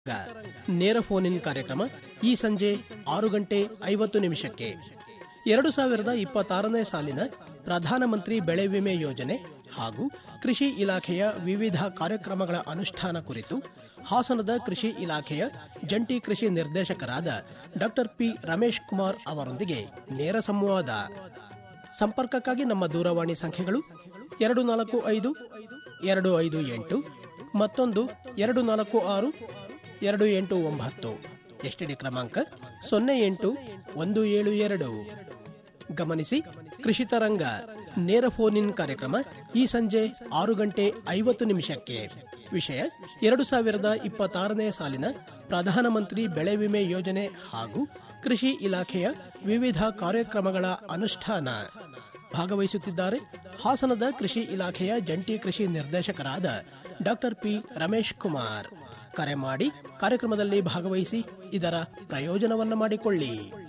ನೇರ phone in ಕಾರ್ಯಕ್ರಮ ಈ ಸಂಜೆ ಆರು ಗಂಟೆ ಐವತ್ತು ನಿಮಿಷಕ್ಕೆ ಎರಡು ಸಾವಿರದ ಇಪ್ಪತ್ತಾರನೇ ಸಾಲಿನ ಪ್ರಧಾನಮಂತ್ರಿ ಬೆಳೆ ವಿಮೆ ಯೋಜನೆ ಹಾಗೂ ಕೃಷಿ ಇಲಾಖೆಯ ವಿವಿಧ ಕಾರ್ಯಕ್ರಮಗಳ ಅನುಷ್ಠಾನ ಕುರಿತು ಹಾಸನದ ಕೃಷಿ ಇಲಾಖೆಯ ಜಂಟಿ ಕೃಷಿ ನಿರ್ದೇಶಕರಾದ ಡಾಕ್ಟರ್ ಪಿ ರಮೇಶ್ ಕುಮಾರ್ ಅವರೊಂದಿಗೆ ನೇರ ಸಂವಾದ ಸಂಪರ್ಕಕ್ಕಾಗಿ ನಮ್ಮ ದೂರವಾಣಿ ಸಂಖ್ಯೆಗಳು ಎರಡು ನಾಲ್ಕು ಐದು ಎರಡು ಐದು ಎಂಟು ಮತ್ತೊಂದು ಎರಡು ನಾಲ್ಕು ಆರು ಎರಡು ಎಂಟು ಒಂಬತ್ತು ಎಸ್ಟಿಡಿ ಕ್ರಮಾಂಕ ಸೊನ್ನೆ ಎಂಟು ಒಂದು ಏಳು ಎರಡು ಗಮನಿಸಿ ಕೃಷಿ ತರಂಗ ನೇರ ಫೋನ್ ಇನ್ ಕಾರ್ಯಕ್ರಮ ಈ ಸಂಜೆ ಆರು ಗಂಟೆ ಐವತ್ತು ನಿಮಿಷಕ್ಕೆ ವಿಷಯ ಎರಡು ಸಾವಿರದ ಇಪ್ಪತ್ತಾರನೇ ಸಾಲಿನ ಪ್ರಧಾನಮಂತ್ರಿ ಬೆಳೆ ವಿಮೆ ಯೋಜನೆ ಹಾಗೂ ಕೃಷಿ ಇಲಾಖೆಯ ವಿವಿಧ ಕಾರ್ಯಕ್ರಮಗಳ ಅನುಷ್ಠಾನ ಭಾಗವಹಿಸುತ್ತಿದ್ದಾರೆ ಹಾಸನದ ಕೃಷಿ ಇಲಾಖೆಯ ಜಂಟಿ ಕೃಷಿ ನಿರ್ದೇಶಕರಾದ ಡಾಕ್ಟರ್ ಪಿ ರಮೇಶ್ ಕುಮಾರ್ ಕರೆ ಮಾಡಿ ಕಾರ್ಯಕ್ರಮದಲ್ಲಿ ಭಾಗವಹಿಸಿ ಇದರ ಪ್ರಯೋಜನವನ್ನ ಮಾಡಿಕೊಳ್ಳಿ